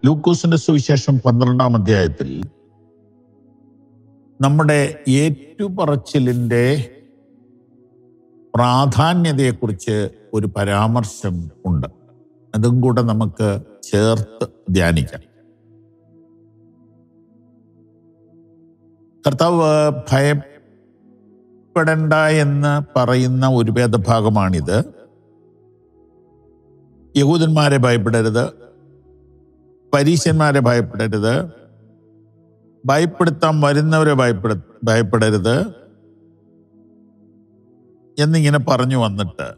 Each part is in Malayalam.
ലൂക്കോസിന്റെ സുവിശേഷം പന്ത്രണ്ടാം അധ്യായത്തിൽ നമ്മുടെ ഏറ്റുപറച്ചിലിന്റെ പ്രാധാന്യതയെക്കുറിച്ച് ഒരു പരാമർശം ഉണ്ട് അതും കൂടെ നമുക്ക് ചേർത്ത് ധ്യാനിക്കാം കർത്താവ് ഭയപ്പെടണ്ട എന്ന് പറയുന്ന ഒരു വേദഭാഗമാണിത് യഹൂദന്മാരെ ഭയപ്പെടരുത് പരീശന്മാരെ ഭയപ്പെടരുത് ഭയപ്പെടുത്താൻ വരുന്നവരെ ഭയപ്പെട ഭയപ്പെടരുത് എന്നിങ്ങനെ പറഞ്ഞു വന്നിട്ട്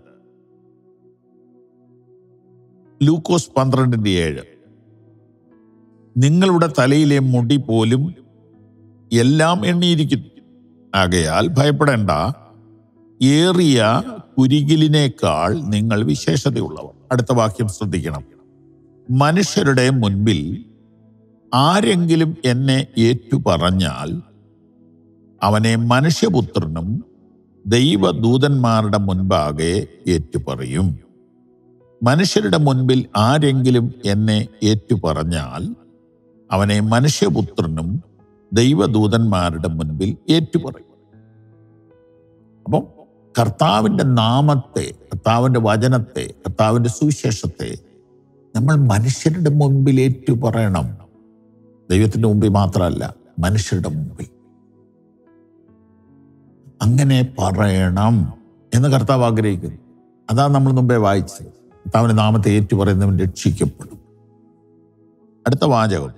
ലൂക്കോസ് പന്ത്രണ്ടിന്റെ ഏഴ് നിങ്ങളുടെ തലയിലെ മുടി പോലും എല്ലാം എണ്ണിയിരിക്കുന്നു ആകയാൽ ഭയപ്പെടേണ്ട ഏറിയ കുരികിലിനേക്കാൾ നിങ്ങൾ വിശേഷതയുള്ളവർ അടുത്ത വാക്യം ശ്രദ്ധിക്കണം മനുഷ്യരുടെ മുൻപിൽ ആരെങ്കിലും എന്നെ ഏറ്റുപറഞ്ഞാൽ അവനെ മനുഷ്യപുത്രനും ദൈവദൂതന്മാരുടെ മുൻപാകെ ഏറ്റുപറയും മനുഷ്യരുടെ മുൻപിൽ ആരെങ്കിലും എന്നെ ഏറ്റുപറഞ്ഞാൽ അവനെ മനുഷ്യപുത്രനും ദൈവദൂതന്മാരുടെ മുൻപിൽ ഏറ്റുപറയും അപ്പം കർത്താവിൻ്റെ നാമത്തെ കർത്താവിൻ്റെ വചനത്തെ കർത്താവിൻ്റെ സുവിശേഷത്തെ നമ്മൾ മനുഷ്യരുടെ മുൻപിൽ ഏറ്റുപറയണം ദൈവത്തിൻ്റെ മുമ്പിൽ മാത്രമല്ല മനുഷ്യരുടെ മുമ്പിൽ അങ്ങനെ പറയണം എന്ന് കർത്താവ് ആഗ്രഹിക്കുന്നു അതാണ് നമ്മൾ മുമ്പേ വായിച്ചത് കർത്താവിന്റെ നാമത്തെ ഏറ്റുപറയുന്നവൻ രക്ഷിക്കപ്പെടും അടുത്ത വാചകം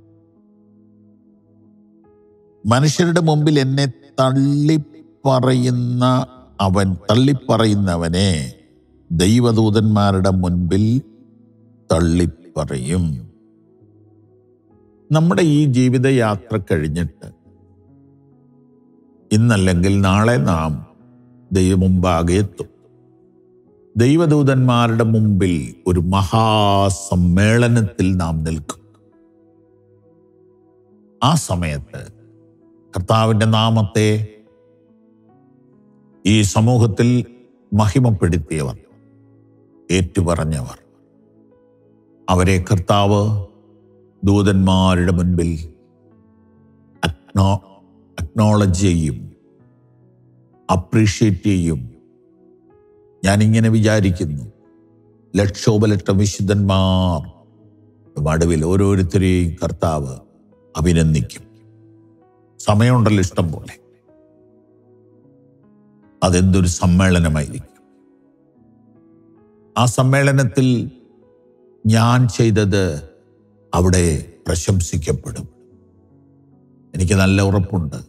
മനുഷ്യരുടെ മുമ്പിൽ എന്നെ തള്ളിപ്പറയുന്ന അവൻ തള്ളിപ്പറയുന്നവനെ ദൈവദൂതന്മാരുടെ മുൻപിൽ തള്ളിപ്പറയും നമ്മുടെ ഈ ജീവിതയാത്ര കഴിഞ്ഞിട്ട് ഇന്നല്ലെങ്കിൽ നാളെ നാം ദൈവമുമ്പാകെ എത്തും ദൈവദൂതന്മാരുടെ മുമ്പിൽ ഒരു മഹാസമ്മേളനത്തിൽ നാം നിൽക്കും ആ സമയത്ത് കർത്താവിൻ്റെ നാമത്തെ ഈ സമൂഹത്തിൽ മഹിമപ്പെടുത്തിയവർ ഏറ്റുപറഞ്ഞവർ അവരെ കർത്താവ് ദൂതന്മാരുടെ മുൻപിൽ അക്നോ അക്നോളജ് ചെയ്യും അപ്രീഷിയേറ്റ് ചെയ്യും ഞാനിങ്ങനെ വിചാരിക്കുന്നു ലക്ഷോപലക്ഷം വിശുദ്ധന്മാർ നടുവിൽ ഓരോരുത്തരെയും കർത്താവ് അഭിനന്ദിക്കും സമയമുണ്ടല്ലോ ഇഷ്ടം പോലെ അതെന്തൊരു സമ്മേളനമായിരിക്കും ആ സമ്മേളനത്തിൽ ഞാൻ ചെയ്തത് അവിടെ പ്രശംസിക്കപ്പെടും എനിക്ക് നല്ല ഉറപ്പുണ്ട്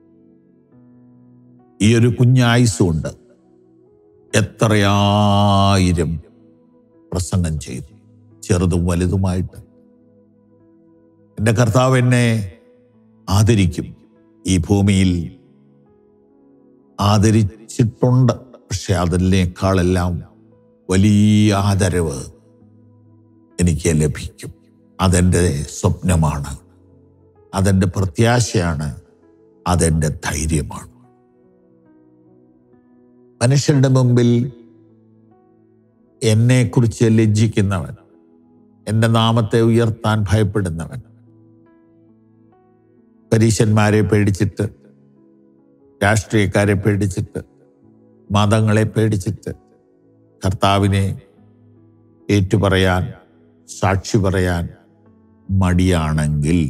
ഈ ഒരു കുഞ്ഞായുസുണ്ട് എത്രയായിരം പ്രസംഗം ചെയ്തു ചെറുതും വലുതുമായിട്ട് എൻ്റെ കർത്താവ് എന്നെ ആദരിക്കും ഈ ഭൂമിയിൽ ആദരിച്ചിട്ടുണ്ട് പക്ഷെ അതിനേക്കാളെല്ലാം വലിയ ആദരവ് എനിക്ക് ലഭിക്കും അതെൻ്റെ സ്വപ്നമാണ് അതെൻ്റെ പ്രത്യാശയാണ് അതെൻ്റെ ധൈര്യമാണ് മനുഷ്യരുടെ മുമ്പിൽ എന്നെക്കുറിച്ച് ലജ്ജിക്കുന്നവൻ എൻ്റെ നാമത്തെ ഉയർത്താൻ ഭയപ്പെടുന്നവൻ പരീശന്മാരെ പേടിച്ചിട്ട് രാഷ്ട്രീയക്കാരെ പേടിച്ചിട്ട് മതങ്ങളെ പേടിച്ചിട്ട് കർത്താവിനെ ഏറ്റുപറയാൻ സാക്ഷി പറയാൻ മടിയാണെങ്കിൽ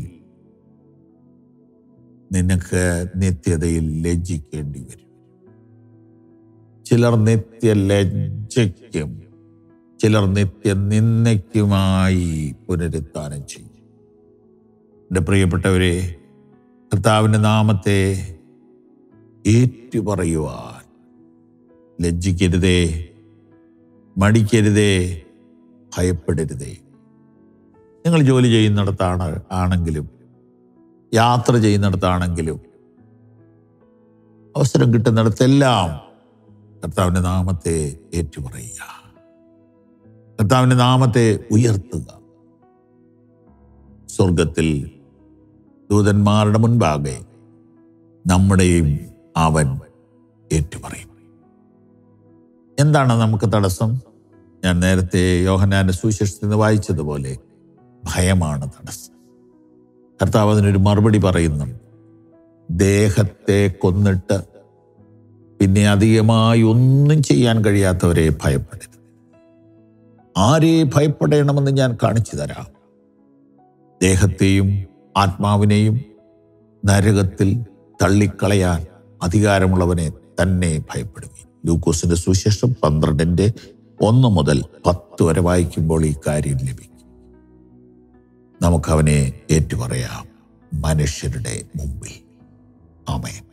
നിനക്ക് നിത്യതയിൽ ലജ്ജിക്കേണ്ടി വരും ചിലർ നിത്യ ലജ്ജയ്ക്കും ചിലർ നിത്യ നിന്ദയ്ക്കുമായി പുനരുത്ഥാനം ചെയ്യും എൻ്റെ പ്രിയപ്പെട്ടവരെ കർത്താവിൻ്റെ നാമത്തെ ഏറ്റുപറയുവാൻ ലജ്ജിക്കരുതേ മടിക്കരുതേ ഭയപ്പെടരുതേ നിങ്ങൾ ജോലി ചെയ്യുന്നിടത്താണ് ആണെങ്കിലും യാത്ര ചെയ്യുന്നിടത്താണെങ്കിലും അവസരം കിട്ടുന്നിടത്തെല്ലാം കർത്താവിൻ്റെ നാമത്തെ ഏറ്റുപറയുക കർത്താവിൻ്റെ നാമത്തെ ഉയർത്തുക സ്വർഗത്തിൽ ദൂതന്മാരുടെ മുൻപാകെ നമ്മുടെയും അവൻ ഏറ്റുപറയും എന്താണ് നമുക്ക് തടസ്സം ഞാൻ നേരത്തെ യോഹനാന്റെ സുവിശേഷത്തിൽ നിന്ന് വായിച്ചതുപോലെ ഭയമാണ് തടസ്സം കർത്താവ് അതിനൊരു മറുപടി പറയുന്നുണ്ട് ദേഹത്തെ കൊന്നിട്ട് പിന്നെ അധികമായി ഒന്നും ചെയ്യാൻ കഴിയാത്തവരെ ഭയപ്പെടരുത് ആരെ ഭയപ്പെടണമെന്ന് ഞാൻ കാണിച്ചു തരാം ദേഹത്തെയും ആത്മാവിനെയും നരകത്തിൽ തള്ളിക്കളയാൻ അധികാരമുള്ളവനെ തന്നെ ഭയപ്പെടുകയും ലൂക്കോസിന്റെ സുശേഷം പന്ത്രണ്ടിന്റെ ഒന്ന് മുതൽ പത്ത് വരെ വായിക്കുമ്പോൾ ഈ കാര്യം ലഭിക്കും നമുക്കവനെ ഏറ്റുപറയാം മനുഷ്യരുടെ മുമ്പിൽ ആമേൻ